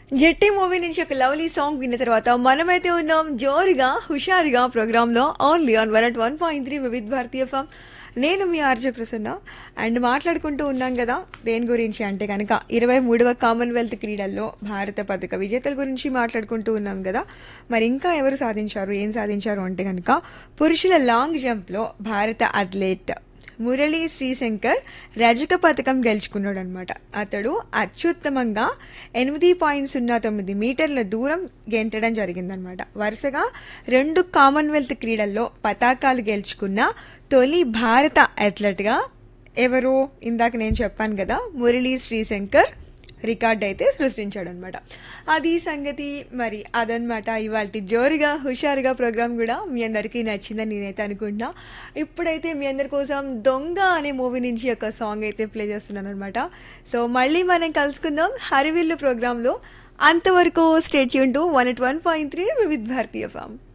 జెట్టి movie నుంచి ఒక lovely song విన్న తర్వాత మనమైతే ఉన్నాం జోరుగా హుషారుగా ప్రోగ్రామ్ లో only on one at one point three Vividh Bharatiya FM నేను మీ ఆర్జే ప్రసన్న అండ్ మాట్లాడుకుంటూ ఉన్నాం కదా దేని గురించి అంటే కనుక ఇరవై మూడవ కామన్వెల్త్ క్రీడల్లో భారత పథక విజేతల గురించి మాట్లాడుకుంటూ ఉన్నాం కదా మరి ఇంకా ఎవరు సాధించారు ఏం సాధించారు అంటే కనుక పురుషుల లాంగ్ జంప్లో భారత అథ్లెట్ మురళీ శ్రీశంకర్ రజక పథకం గెలుచుకున్నాడు అనమాట అతడు అత్యుత్తమంగా ఎనిమిది పాయింట్ సున్నా తొమ్మిది మీటర్ల దూరం గెంతడం జరిగిందనమాట వరుసగా రెండు కామన్వెల్త్ క్రీడల్లో పతాకాలు గెలుచుకున్న తొలి భారత అథ్లెట్గా ఎవరు ఇందాక నేను చెప్పాను కదా మురళీ శ్రీశంకర్ రికార్డ్ అయితే సృష్టించాడు అనమాట అది సంగతి మరి అదనమాట ఇవాళ జోరుగా హుషారుగా ప్రోగ్రామ్ కూడా మీ అందరికీ నచ్చిందని నేనైతే అనుకుంటున్నా ఇప్పుడైతే మీ అందరి కోసం దొంగ అనే మూవీ నుంచి ఒక సాంగ్ అయితే ప్లే చేస్తున్నాను అనమాట సో మళ్ళీ మనం కలుసుకుందాం హరివిల్లు ప్రోగ్రాంలో అంతవరకు స్టేట్ యూన్ to one at one point three Vividh Bharatiya form